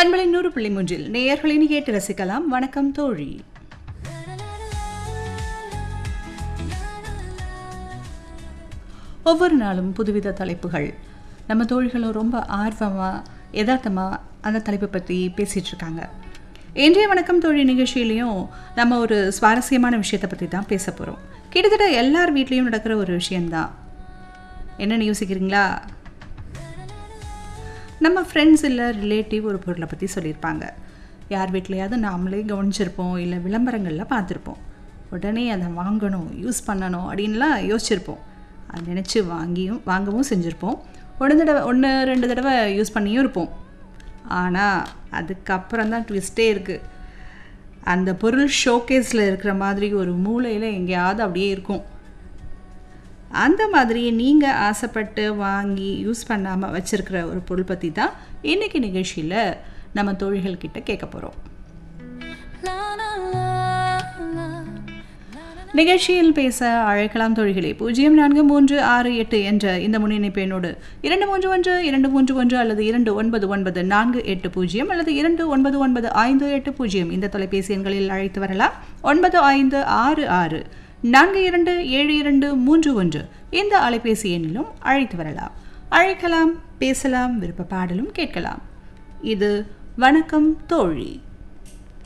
பண்பலை நூறு புள்ளி மூன்றில் நேயர்களின் கேட்டு ரசிக்கலாம் வணக்கம் தோழி ஒவ்வொரு நாளும் புதுவித தலைப்புகள் நம்ம தோழிகளும் ரொம்ப ஆர்வமாக யதார்த்தமாக அந்த தலைப்பை பற்றி பேசிகிட்டு இருக்காங்க இன்றைய வணக்கம் தோழி நிகழ்ச்சியிலையும் நம்ம ஒரு சுவாரஸ்யமான விஷயத்தை பற்றி தான் பேச போகிறோம் கிட்டத்தட்ட எல்லார் வீட்லேயும் நடக்கிற ஒரு விஷயந்தான் என்னென்னு யோசிக்கிறீங்களா நம்ம ஃப்ரெண்ட்ஸ் இல்லை ரிலேட்டிவ் ஒரு பொருளை பற்றி சொல்லியிருப்பாங்க யார் வீட்லையாவது நாமளே கவனிச்சிருப்போம் இல்லை விளம்பரங்களில் பார்த்துருப்போம் உடனே அதை வாங்கணும் யூஸ் பண்ணணும் அப்படின்லாம் யோசிச்சிருப்போம் அது நினச்சி வாங்கியும் வாங்கவும் செஞ்சுருப்போம் ஒன்று தடவை ஒன்று ரெண்டு தடவை யூஸ் பண்ணியும் இருப்போம் ஆனால் அதுக்கப்புறம் தான் ட்விஸ்ட்டே இருக்குது அந்த பொருள் ஷோகேஸில் இருக்கிற மாதிரி ஒரு மூலையில் எங்கேயாவது அப்படியே இருக்கும் அந்த மாதிரி நீங்கள் ஆசைப்பட்டு வாங்கி யூஸ் பண்ணாமல் வச்சுருக்கிற ஒரு பொருள் பற்றி தான் இன்றைக்கி நிகழ்ச்சியில் நம்ம தோழிகள் கிட்ட கேட்க போகிறோம் நிகழ்ச்சியில் பேச அழைக்கலாம் தோழிகளே பூஜ்ஜியம் நான்கு மூன்று ஆறு எட்டு என்ற இந்த முன்னிணைப்பு எண்ணோடு இரண்டு மூன்று ஒன்று இரண்டு மூன்று ஒன்று அல்லது இரண்டு ஒன்பது ஒன்பது நான்கு எட்டு பூஜ்ஜியம் அல்லது இரண்டு ஒன்பது ஒன்பது ஐந்து எட்டு பூஜ்ஜியம் இந்த தொலைபேசி எண்களில் அழைத்து வரலாம் ஒன்பது ஐந்து ஆறு ஆறு நான்கு இரண்டு ஏழு இரண்டு மூன்று ஒன்று இந்த அலைபேசி எண்ணிலும் அழைத்து வரலாம் அழைக்கலாம் பேசலாம் விருப்ப பாடலும் கேட்கலாம் இது வணக்கம் தோழி